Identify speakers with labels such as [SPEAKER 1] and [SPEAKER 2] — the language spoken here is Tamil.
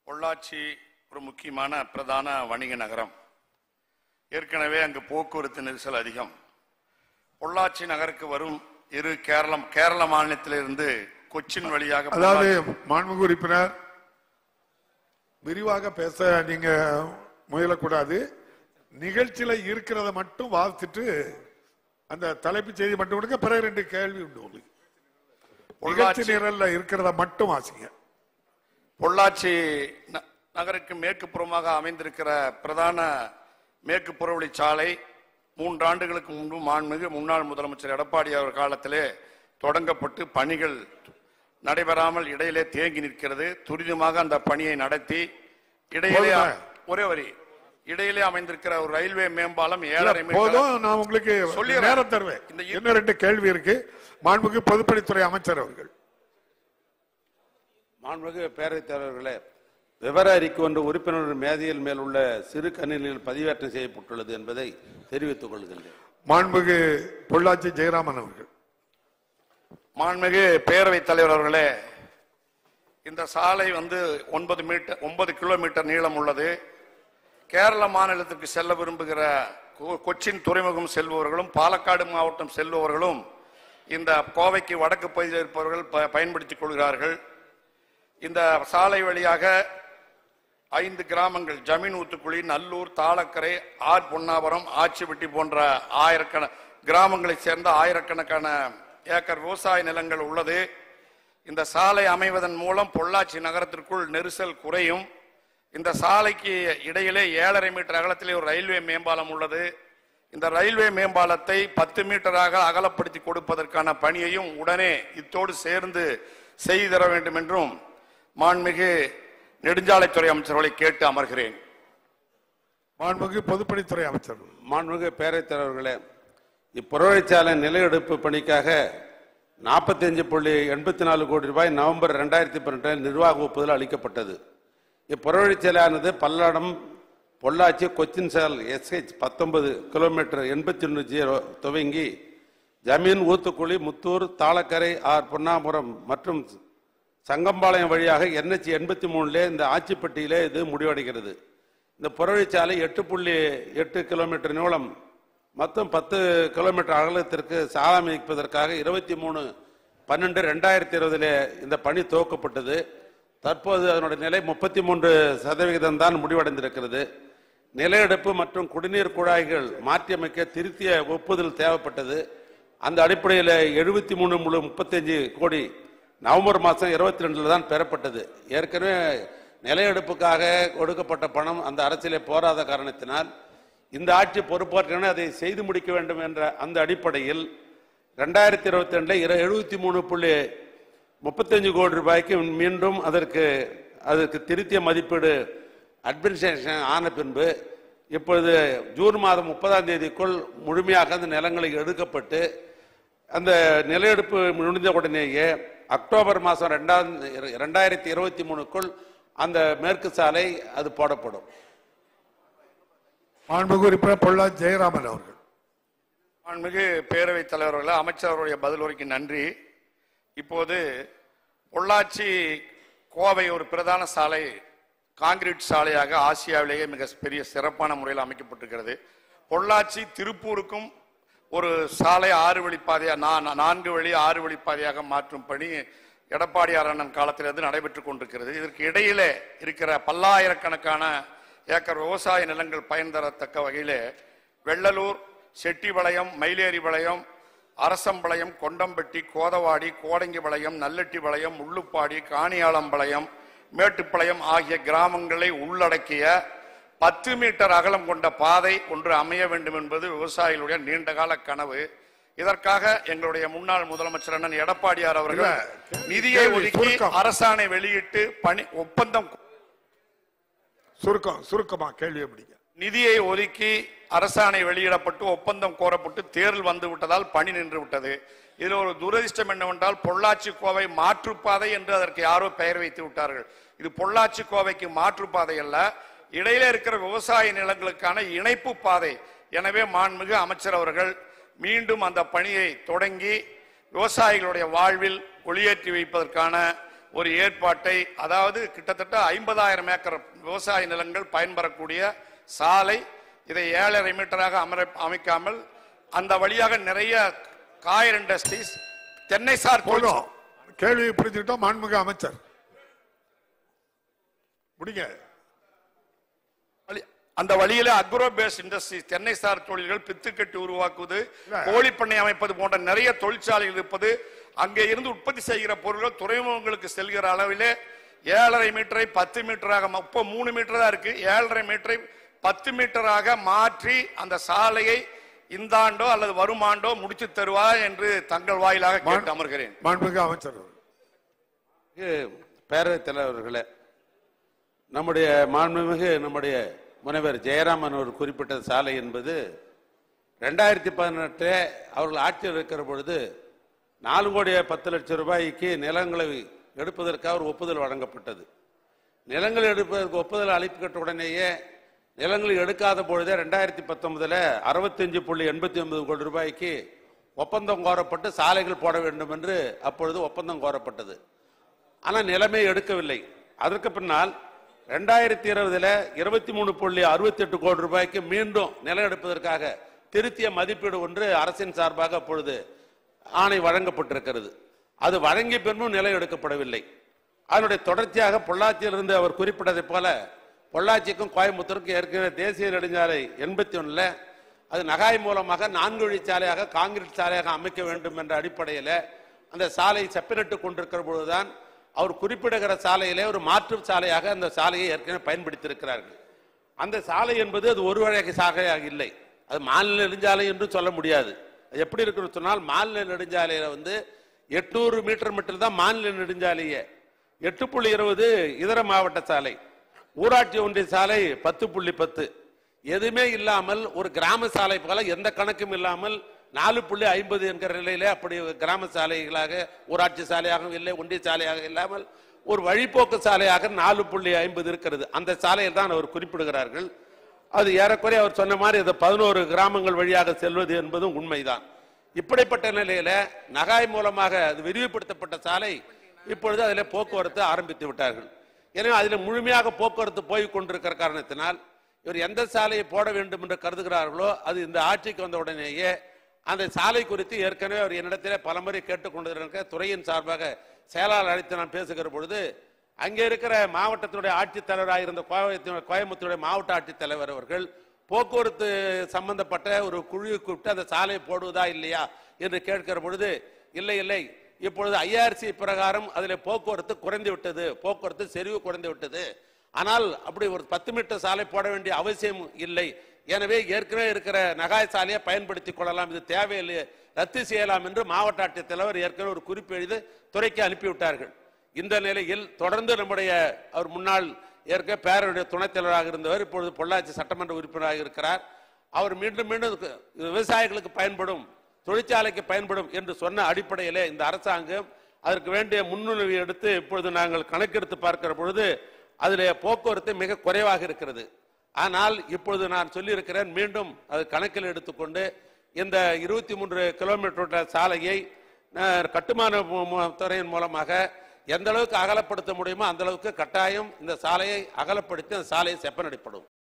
[SPEAKER 1] பொள்ளாச்சி ஒரு முக்கியமான பிரதான வணிக நகரம் ஏற்கனவே அங்கு போக்குவரத்து நெரிசல் அதிகம் பொள்ளாச்சி நகருக்கு வரும் இரு கேரளம் கேரள மாநிலத்திலிருந்து கொச்சின் வழியாக
[SPEAKER 2] அதாவது
[SPEAKER 1] பொள்ளாச்சி-
[SPEAKER 2] மாண்புமிகு உறுப்பினர் விரிவாக பேச நீங்க முயலக்கூடாது நிகழ்ச்சியில இருக்கிறத மட்டும் வாசிச்சுட்டு அந்த தலைப்புச் செய்தி மட்டும் கொடுங்க பிறகு ரெண்டு கேள்வி உண்டு உங்களுக்கு நிகழ்ச்சி
[SPEAKER 1] பொள்ளாச்சி
[SPEAKER 2] நிரல்ல இருக்கிறத மட்டும் வாசிங்க
[SPEAKER 1] பொள்ளாச்சி ந- நகருக்கு மேற்கு புறமாக அமைந்திருக்கிற பிரதான மேற்கு புறவழி சாலை மூன்று ஆண்டுகளுக்கு முன்பு மாண்புமிகு முன்னாள் முதலமைச்சர் எடப்பாடி அவர் காலத்திலே தொடங்கப்பட்டு பணிகள் நடைபெறாமல் இடையிலே தேங்கி நிற்கிறது துரிதமாக அந்த பணியை நடத்தி இடையிலே
[SPEAKER 2] போதுமா?
[SPEAKER 1] ஒரே வரி இடையிலே அமைந்திருக்கிற ஒரு ரயில்வே மேம்பாலம் ஏழரை மீட்டர்
[SPEAKER 2] போதும் நான் உங்களுக்கு
[SPEAKER 1] சொல்லிடுறேன்.
[SPEAKER 2] நேரம் தருவேன்
[SPEAKER 1] இந்த இ-
[SPEAKER 2] இன்னும் ரெண்டு கேள்வி இருக்கு மாண்புமிகு பொதுப்பணித்துறை அமைச்சர் அவர்கள்
[SPEAKER 3] மாண்புமிகு பேரவைத் தலைவர்களே விவர அறிக்கை ஒன்று உறுப்பினர் மேதையில் மேல் உள்ள சிறு கணினியில் பதிவேற்றம் செய்யப்பட்டுள்ளது என்பதை தெரிவித்துக் கொள்கின்றேன்
[SPEAKER 2] மாண்புமிகு பொள்ளாச்சி ஜெயராமன் அவர்கள்
[SPEAKER 1] மாண்புமிகு பேரவைத் தலைவர் அவர்களே இந்த சாலை வந்து ஒன்பது மீட்டர் ஒன்பது கிலோமீட்டர் நீளம் உள்ளது கேரள மாநிலத்திற்கு செல்ல விரும்புகிற கொ- கொச்சின் துறைமுகம் செல்பவர்களும் பாலக்காடு மாவட்டம் செல்பவர்களும் இந்த கோவைக்கு வடக்கு பகுதியில் இருப்பவர்கள் ப- பயன்படுத்திக் கொள்கிறார்கள் இந்த சாலை வழியாக ஐந்து கிராமங்கள் ஜமீன் ஊத்துக்குழி நல்லூர் தாளக்கரை ஆர் பொன்னாவரம் ஆச்சிவெட்டி போன்ற ஆயிரக்கண கிராமங்களைச் சேர்ந்த ஆயிரக்கணக்கான ஏக்கர் விவசாய நிலங்கள் உள்ளது இந்த சாலை அமைவதன் மூலம் பொள்ளாச்சி நகரத்திற்குள் நெரிசல் குறையும் இந்த சாலைக்கு இடையிலே ஏழரை மீட்டர் அகலத்திலே ஒரு ரயில்வே மேம்பாலம் உள்ளது இந்த ரயில்வே மேம்பாலத்தை பத்து மீட்டராக அகலப்படுத்தி கொடுப்பதற்கான பணியையும் உடனே இத்தோடு சேர்ந்து செய்து தர வேண்டும் என்றும் மாண்புமிகு நெடுஞ்சாலைத்துறை அமைச்சர்களை கேட்டு அமர்கிறேன்
[SPEAKER 2] மாண்புமிகு பொதுப்பணித்துறை அமைச்சர்
[SPEAKER 3] மாண்புமிகு பேரவைத் தலைவர்களே இப்புறவழிச்சாலை நிலையெடுப்பு பணிக்காக நாற்பத்தஞ்சு புள்ளி எண்பத்தி நாலு கோடி ரூபாய் நவம்பர் ரெண்டாயிரத்தி பன்னெண்டில் நிர்வாக ஒப்புதல் அளிக்கப்பட்டது இப்புறவழிச்சாலையானது பல்லடம் பொள்ளாச்சி கொச்சின் சேல் எஸ்ஹெச் பத்தொன்பது கிலோமீட்டர் எண்பத்தி ஒன்று ஜீரோ துவங்கி ஜமீன் ஊத்துக்குழி முத்தூர் தாளக்கரை ஆர் பொன்னாபுரம் மற்றும் சங்கம்பாளையம் வழியாக என்ஹெச் எண்பத்தி மூணுல இந்த ஆச்சிப்பட்டியிலே இது முடிவடைகிறது இந்த புறவழிச்சாலை எட்டு புள்ளி எட்டு கிலோமீட்டர் நீளம் மொத்தம் பத்து கிலோமீட்டர் அகலத்திற்கு சாலை அமைப்பதற்காக இருபத்தி மூணு பன்னெண்டு ரெண்டாயிரத்தி இருபதுல இந்த பணி துவக்கப்பட்டது தற்போது அதனுடைய நிலை முப்பத்தி மூன்று சதவிகிதம் தான் முடிவடைந்திருக்கிறது நிலையெடுப்பு மற்றும் குடிநீர் குழாய்கள் மாற்றியமைக்க திருத்திய ஒப்புதல் தேவைப்பட்டது அந்த அடிப்படையில் எழுபத்தி மூணு முழு முப்பத்தஞ்சு கோடி நவம்பர் மாதம் இருபத்தி ரெண்டுல தான் பெறப்பட்டது ஏற்கனவே நிலையெடுப்புக்காக கொடுக்கப்பட்ட பணம் அந்த அரசியலே போராத காரணத்தினால் இந்த ஆட்சி பொறுப்பேற்றவுடனே அதை செய்து முடிக்க வேண்டும் என்ற அந்த அடிப்படையில் ரெண்டாயிரத்தி இருபத்தி ரெண்டுல எழுபத்தி மூணு புள்ளி முப்பத்தஞ்சு கோடி ரூபாய்க்கு மீண்டும் அதற்கு அதற்கு திருத்திய மதிப்பீடு அட்மினிஸ்ட்ரேஷன் ஆன பின்பு இப்பொழுது ஜூன் மாதம் முப்பதாம் தேதிக்குள் முழுமையாக அந்த நிலங்களை எடுக்கப்பட்டு அந்த நிலையெடுப்பு முடிந்த உடனேயே அக்டோபர் மாதம் ரெண்டாம் ரெண்டாயிரத்தி இருபத்தி மூணுக்குள் அந்த மேற்கு சாலை அது போடப்படும்
[SPEAKER 2] மாண்புமிகு உறுப்பினர் பொள்ளாச்சி ஜெயராமன் அவர்கள்
[SPEAKER 1] மாண்புமிகு பேரவைத் தலைவர்களே அமைச்சருடைய பதிலுரைக்கு நன்றி இப்போது பொள்ளாச்சி கோவை ஒரு பிரதான சாலை காங்கிரீட் சாலையாக ஆசியாவிலேயே மிக பெரிய சிறப்பான முறையில் அமைக்கப்பட்டிருக்கிறது பொள்ளாச்சி திருப்பூருக்கும் ஒரு சாலை ஆறு வழிப்பாதையா நா- நான்கு வழி ஆறு வழிப்பாதையாக மாற்றும் பணி எடப்பாடியார் அண்ணன் காலத்திலிருந்து நடைபெற்றுக் கொண்டிருக்கிறது இதற்கு இடையிலே இருக்கிற பல்லாயிரக்கணக்கான ஏக்கர் விவசாய நிலங்கள் பயன் தரத்தக்க வகையிலே வெள்ளலூர் செட்டிவளையம் மயிலேறிவளையம் அரசம்பாளையம் கொண்டம்பட்டி கோதவாடி கோடங்கிபாளையம் நல்லெட்டிபாளையம் முள்ளுப்பாடி காணியாளம்பாளையம் மேட்டுப்பாளையம் ஆகிய கிராமங்களை உள்ளடக்கிய பத்து மீட்டர் அகலம் கொண்ட பாதை ஒன்று அமைய வேண்டும் என்பது விவசாயிகளுடைய நீண்டகால கனவு இதற்காக எங்களுடைய முன்னாள் முதலமைச்சர் அண்ணன் எடப்பாடியார் அவர்கள்
[SPEAKER 2] இல்ல,
[SPEAKER 1] நிதியை
[SPEAKER 2] கேள்வி,
[SPEAKER 1] ஒதுக்கி
[SPEAKER 2] சுருக்கம்.
[SPEAKER 1] அரசாணை வெளியிட்டு பணி ஒப்பந்தம்
[SPEAKER 2] சுருக்கம் சுருக்கமா கேள்வியை முடிங்க
[SPEAKER 1] நிதியை ஒதுக்கி அரசாணை வெளியிடப்பட்டு ஒப்பந்தம் கோரப்பட்டு தேர்தல் வந்து விட்டதால் பணி நின்று விட்டது இதில் ஒரு துரதிர்ஷ்டம் என்னவென்றால் பொள்ளாச்சி கோவை மாற்றுப்பாதை என்று அதற்கு யாரோ பெயர் வைத்து விட்டார்கள் இது பொள்ளாச்சி கோவைக்கு மாற்றுப்பாதை அல்ல இடையில இருக்கிற விவசாய நிலங்களுக்கான இணைப்பு பாதை எனவே மாண்புமிகு அமைச்சர் அவர்கள் மீண்டும் அந்த பணியை தொடங்கி விவசாயிகளுடைய வாழ்வில் ஒளியேற்றி வைப்பதற்கான ஒரு ஏற்பாட்டை அதாவது கிட்டத்தட்ட ஐம்பதாயிரம் ஏக்கர் விவசாய நிலங்கள் பயன்பெறக்கூடிய சாலை இதை ஏழரை மீட்டராக அமர அமைக்காமல் அந்த வழியாக நிறைய காயர் இண்டஸ்ட்ரீஸ் தென்னை சார்
[SPEAKER 2] போதும் கேள்வி புரிஞ்சுக்கிட்டோம் மாண்புமிகு அமைச்சர் முடிங்க
[SPEAKER 1] வழி- அந்த வழியில அக்ரோ பேஸ் இண்டஸ்ட்ரி தென்னை சார் தொழில்கள் பித்துக்கட்டி உருவாக்குவது
[SPEAKER 2] இல்ல.
[SPEAKER 1] கோழி பண்ணை அமைப்பது போன்ற நிறைய தொழிற்சாலைகள் இருப்பது அங்கே இருந்து உற்பத்தி செய்கிற பொருட்கள் துறைமுகங்களுக்கு செல்கிற அளவிலே ஏழரை மீட்டரை பத்து மீட்டராக இப்போ மூணு மீட்டர் தான் இருக்கு ஏழரை மீட்டரை பத்து மீட்டராக மாற்றி அந்த சாலையை இந்த ஆண்டோ அல்லது வரும் ஆண்டோ முடிச்சு தருவா என்று தங்கள் வாயிலாக கேட்டு அமர்கிறேன்
[SPEAKER 2] மாண்புமிகு அமைச்சர்
[SPEAKER 3] பேரவைத் தலைவர்களே நம்முடைய மாண்புமிகு நம்முடைய முனைவர் ஜெயராமன் அவர் குறிப்பிட்ட சாலை என்பது ரெண்டாயிரத்தி பதினெட்டு அவர்கள் ஆட்சியில் இருக்கிற பொழுது நாலு கோடி பத்து லட்சம் ரூபாய்க்கு நிலங்களை எடுப்பதற்காக ஒரு ஒப்புதல் வழங்கப்பட்டது நிலங்கள் எடுப்பதற்கு ஒப்புதல் அளிக்கப்பட்ட உடனேயே நிலங்கள் எடுக்காத பொழுதே ரெண்டாயிரத்தி பத்தொன்பதுல அறுபத்தஞ்சு புள்ளி எண்பத்தி ஒன்பது கோடி ரூபாய்க்கு ஒப்பந்தம் கோரப்பட்டு சாலைகள் போட வேண்டும் என்று அப்பொழுது ஒப்பந்தம் கோரப்பட்டது ஆனால் நிலைமை எடுக்கவில்லை அதற்கு பின்னால் ரெண்டாயிரத்தி இருபதுல இருபத்தி மூணு புள்ளி அறுபத்தி எட்டு கோடி ரூபாய்க்கு மீண்டும் நிலம் எடுப்பதற்காக திருத்திய மதிப்பீடு ஒன்று அரசின் சார்பாக அப்பொழுது ஆணை வழங்கப்பட்டிருக்கிறது அது வழங்கிய பின்பும் நிலம் எடுக்கப்படவில்லை அதனுடைய தொடர்ச்சியாக பொள்ளாச்சியிலிருந்து அவர் குறிப்பிட்டதைப் போல பொள்ளாச்சிக்கும் கோயம்புத்தூருக்கும் ஏற்கனவே தேசிய நெடுஞ்சாலை எண்பத்தி ஒண்ணுல அது நகாய் மூலமாக நான்கு வழிச்சாலையாக காங்கிரீட் சாலையாக அமைக்க வேண்டும் என்ற அடிப்படையில் அந்த சாலை செப்பனிட்டு கொண்டிருக்கிற பொழுதுதான் அவர் குறிப்பிடுகிற சாலையிலே ஒரு மாற்று சாலையாக அந்த சாலையை ஏற்கனவே பயன்படுத்தியிருக்கிறார்கள் அந்த சாலை என்பது அது ஒரு வழி சாலையாக இல்லை அது மாநில நெடுஞ்சாலை என்று சொல்ல முடியாது அது எப்படி இருக்குன்னு சொன்னால் மாநில நெடுஞ்சாலையில வந்து எட்நூறு மீட்டர் மட்டும் தான் மாநில நெடுஞ்சாலையே எட்டு புள்ளி இருபது இதர மாவட்ட சாலை ஊராட்சி ஒன்றிய சாலை பத்து புள்ளி பத்து எதுவுமே இல்லாமல் ஒரு கிராம சாலை போல எந்த கணக்கும் இல்லாமல் நாலு புள்ளி ஐம்பது என்கிற நிலையில அப்படி கிராம சாலைகளாக ஊராட்சி சாலையாகவும் இல்லை ஒன்றிய சாலையாக இல்லாமல் ஒரு வழிப்போக்கு சாலையாக நாலு புள்ளி ஐம்பது இருக்கிறது அந்த சாலையில் தான் அவர் குறிப்பிடுகிறார்கள் அது ஏறக்குறைய அவர் சொன்ன மாதிரி அது பதினோரு கிராமங்கள் வழியாக செல்வது என்பதும் உண்மைதான் இப்படிப்பட்ட நிலையில நகாய் மூலமாக அது விரிவுபடுத்தப்பட்ட சாலை இப்பொழுது அதில் போக்குவரத்து ஆரம்பித்து விட்டார்கள் எனவே அதில் முழுமையாக போக்குவரத்து போய் கொண்டிருக்கிற காரணத்தினால் இவர் எந்த சாலையை போட வேண்டும் என்று கருதுகிறார்களோ அது இந்த ஆட்சிக்கு வந்த உடனேயே அந்த சாலை குறித்து ஏற்கனவே அவர் என்னிடத்திலே பலமுறை கேட்டுக்கொண்டிருக்க துறையின் சார்பாக செயலாளர் அழைத்து நான் பேசுகிற பொழுது அங்கே இருக்கிற மாவட்டத்தினுடைய ஆட்சித்தலைவராக இருந்த கோயம்புத்தூர் கோயம்புத்தூருடைய மாவட்ட ஆட்சித்தலைவர் அவர்கள் போக்குவரத்து சம்பந்தப்பட்ட ஒரு குழுவை கூப்பிட்டு அந்த சாலையை போடுவதா இல்லையா என்று கேட்கிற பொழுது இல்லை இல்லை இப்பொழுது ஐஆர்சி பிரகாரம் அதில் போக்குவரத்து குறைந்து விட்டது போக்குவரத்து செறிவு குறைந்து விட்டது ஆனால் அப்படி ஒரு பத்து மீட்டர் சாலை போட வேண்டிய அவசியம் இல்லை எனவே ஏற்கனவே இருக்கிற நகாய் சாலையை பயன்படுத்திக் கொள்ளலாம் இது தேவையில்லை ரத்து செய்யலாம் என்று மாவட்ட ஆட்சித்தலைவர் ஏற்கனவே ஒரு குறிப்பு எழுதி துறைக்கு அனுப்பிவிட்டார்கள் இந்த நிலையில் தொடர்ந்து நம்முடைய அவர் முன்னாள் ஏற்க பேரவையுடைய துணைத் தலைவராக இருந்தவர் இப்பொழுது பொள்ளாச்சி சட்டமன்ற உறுப்பினராக இருக்கிறார் அவர் மீண்டும் மீண்டும் இதுக்கு- இது விவசாயிகளுக்கு பயன்படும் தொழிற்சாலைக்கு பயன்படும் என்று சொன்ன அடிப்படையிலே இந்த அரசாங்கம் அதற்கு வேண்டிய முன்னுரிமை எடுத்து இப்பொழுது நாங்கள் கணக்கெடுத்து பார்க்கிற பொழுது அதிலே போக்குவரத்து மிக குறைவாக இருக்கிறது ஆனால் இப்பொழுது நான் சொல்லியிருக்கிறேன் மீண்டும் அது கணக்கில் எடுத்துக்கொண்டு இந்த இருபத்தி மூன்று கிலோமீட்டர் சாலையை அஹ், கட்டுமான மு- மு- துறையின் மூலமாக எந்த அளவுக்கு அகலப்படுத்த முடியுமோ அந்த அளவுக்கு கட்டாயம் இந்த சாலையை அகலப்படுத்தி அந்த சாலையை செப்பனடிப்படும்